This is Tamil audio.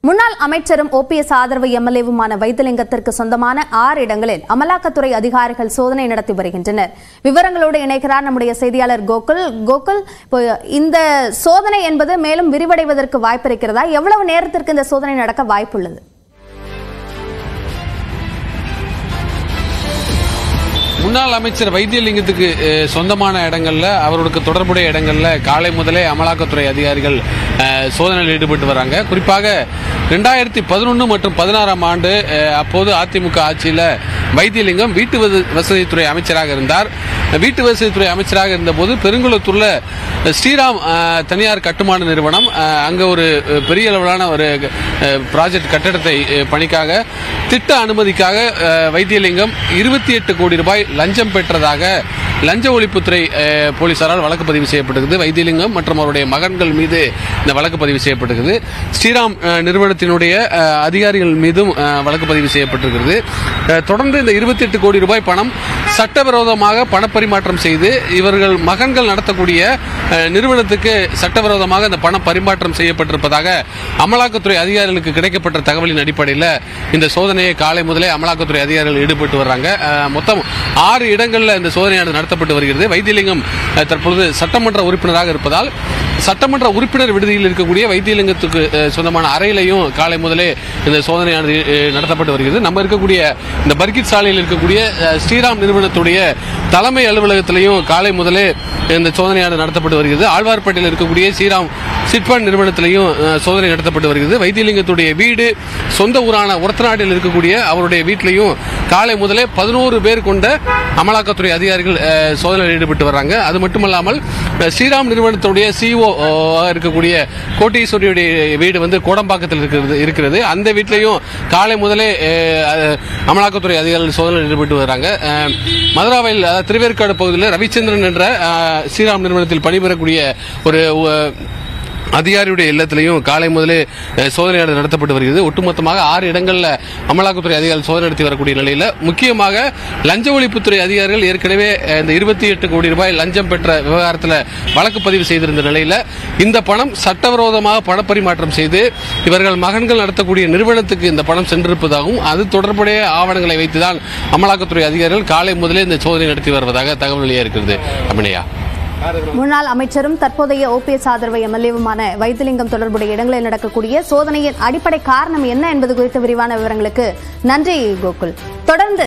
முன்னாள் அமைச்சரும் ஓபிஎஸ் ஆதரவு எம்எல்ஏவுமான வைத்திலிங்கத்திற்கு சொந்தமான ஆறு இடங்களில் அமலாக்கத்துறை அதிகாரிகள் சோதனை நடத்தி வருகின்றனர் விவரங்களோடு இணைக்கிறார் நம்முடைய செய்தியாளர் கோகுல் கோகுல் இப்போ இந்த சோதனை என்பது மேலும் விரிவடைவதற்கு வாய்ப்பு இருக்கிறதா எவ்வளவு நேரத்திற்கு இந்த சோதனை நடக்க வாய்ப்புள்ளது முன்னாள் அமைச்சர் வைத்தியலிங்கத்துக்கு அஹ், சொந்தமான இடங்கள்ல அவருக்கு தொடர்புடைய இடங்கள்ல காலை முதலே அமலாக்கத்துறை அதிகாரிகள் அஹ், சோதனையில் ஈடுபட்டு வராங்க குறிப்பாக ரெண்டாயிரத்தி பதினொன்று மற்றும் பதினாறாம் ஆண்டு அஹ், அப்போது அதிமுக ஆட்சியில் வைத்தியலிங்கம் வீட்டு வச- வசதித்துறை அமைச்சராக இருந்தார் வீட்டு வசதித்துறை அமைச்சராக இருந்தபோது பெருங்குளத்தூர்ல ஸ்ரீராம் அஹ், தனியார் கட்டுமான நிறுவனம் அஹ், அங்க ஒரு அஹ், பெரிய அளவிலான ஒரு ப்ராஜெக்ட் கட்டடத்தை அஹ், பணிக்காக திட்ட அனுமதிக்காக அஹ், வைத்தியலிங்கம் இருபத்தி எட்டு கோடி ரூபாய் லஞ்சம் பெற்றதாக லஞ்ச ஒழிப்புத்துறை அஹ், போலீசாரால் வழக்கு பதிவு செய்யப்பட்டிருக்குது வைத்தியலிங்கம் மற்றும் அவருடைய மகன்கள் மீது இந்த வழக்கு பதிவு செய்யப்பட்டிருக்குது ஸ்ரீராம் அஹ், நிறுவனத்தினுடைய அஹ், அதிகாரிகள் மீதும் அஹ், வழக்கு பதிவு செய்யப்பட்டிருக்கிறது அஹ், தொடர்ந்து இந்த இருபத்தி எட்டு கோடி ரூபாய் பணம் சட்டவிரோதமாக பணப்பரிமாற்றம் செய்து இவர்கள் மகன்கள் நடத்தக்கூடிய அஹ், நிறுவனத்துக்கு சட்டவிரோதமாக இந்த பணம் பரிமாற்றம் செய்யப்பட்டிருப்பதாக அமலாக்கத்துறை அதிகாரிகளுக்கு கிடைக்கப்பட்ட தகவலின் அடிப்படையில் இந்த சோதனையை காலை முதலே அமலாக்கத்துறை அதிகாரிகள் ஈடுபட்டு வர்றாங்க அஹ், மொத்தம் ஆறு இடங்களில் இந்த சோதனையானது நடத்தப்பட்டு வருகிறது வைத்தியலிங்கம் அஹ், தற்பொழுது சட்டமன்ற உறுப்பினராக இருப்பதால் சட்டமன்ற உறுப்பினர் விடுதியில் இருக்கக்கூடிய வைத்தியலிங்கத்துக்கு அஹ், சொந்தமான அறையிலையும் காலை முதலே இந்த சோதனையானது அஹ், நடத்தப்பட்டு வருகிறது நம்ம இருக்கக்கூடிய இந்த பர்கித் சாலையில் இருக்கக்கூடிய அஹ், ஸ்ரீராம் நிறுவனத்துடைய தலைமை அலுவலகத்திலையும் காலை முதலே இந்த சோதனையானது நடத்தப்பட்டு வருகிறது ஆழ்வார்பேட்டையில் இருக்கக்கூடிய ஸ்ரீராம் சிட்பண்ட் நிறுவனத்திலையும் அஹ், சோதனை நடத்தப்பட்டு வருகிறது வைத்தியலிங்கத்துடைய வீடு சொந்த ஊரான ஒரத்தநாட்டில் இருக்கக்கூடிய அவருடைய வீட்டிலையும் காலை முதலே பதினோரு பேர் கொண்ட அமலாக்கத்துறை அதிகாரிகள் அஹ், சோதனையில் ஈடுபட்டு வர்றாங்க அது மட்டுமல்லாமல் அஹ், ஸ்ரீராம் நிறுவனத்துடைய சிஓ இருக்கக்கூடிய கோட்டீஸ்வரியுடைய வீடு வந்து கோடம்பாக்கத்தில் இருக்கிறது இருக்கிறது அந்த வீட்டிலையும் காலை முதலே அஹ், அஹ், அமலாக்கத்துறை அதிகாரிகள் சோதனையில் ஈடுபட்டு வர்றாங்க அஹ், மதுராவையில் அதாவது திருவேற்காடு பகுதியில் ரவிச்சந்திரன் என்ற அஹ், ஸ்ரீராம் நிறுவனத்தில் பணிபுரக்கூடிய ஒரு அஹ், அதிகாரியுடைய இல்லத்திலையும் காலை முதலே அஹ், சோதனையானது நடத்தப்பட்டு வருகிறது ஒட்டுமொத்தமாக ஆறு இடங்களில் அமலாக்கத்துறை அதிகாரிகள் சோதனை நடத்தி வரக்கூடிய நிலையில் முக்கியமாக லஞ்ச ஒழிப்புத்துறை அதிகாரிகள் ஏற்கனவே அஹ், இந்த இருபத்தி எட்டு கோடி ரூபாய் லஞ்சம் பெற்ற விவகாரத்தில் வழக்கு பதிவு செய்திருந்த நிலையில் இந்த பணம் சட்டவிரோதமாக பணப்பரிமாற்றம் செய்து இவர்கள் மகன்கள் நடத்தக்கூடிய நிறுவனத்துக்கு இந்த பணம் சென்றிருப்பதாகவும் அது தொடர்புடைய ஆவணங்களை வைத்துதான் அமலாக்கத்துறை அதிகாரிகள் காலை முதலே இந்த சோதனை நடத்தி வருவதாக தகவல் வெளியாகிறது அபிநயா முன்னாள் அமைச்சரும் தற்போதைய ஓபிஎஸ் ஆதரவு எம்எல்ஏவுமான வைத்திலிங்கம் தொடர்புடைய இடங்களில் நடக்கக்கூடிய சோதனையின் அடிப்படை காரணம் என்ன என்பது குறித்த விரிவான விவரங்களுக்கு நன்றி கோகுல் தொடர்ந்து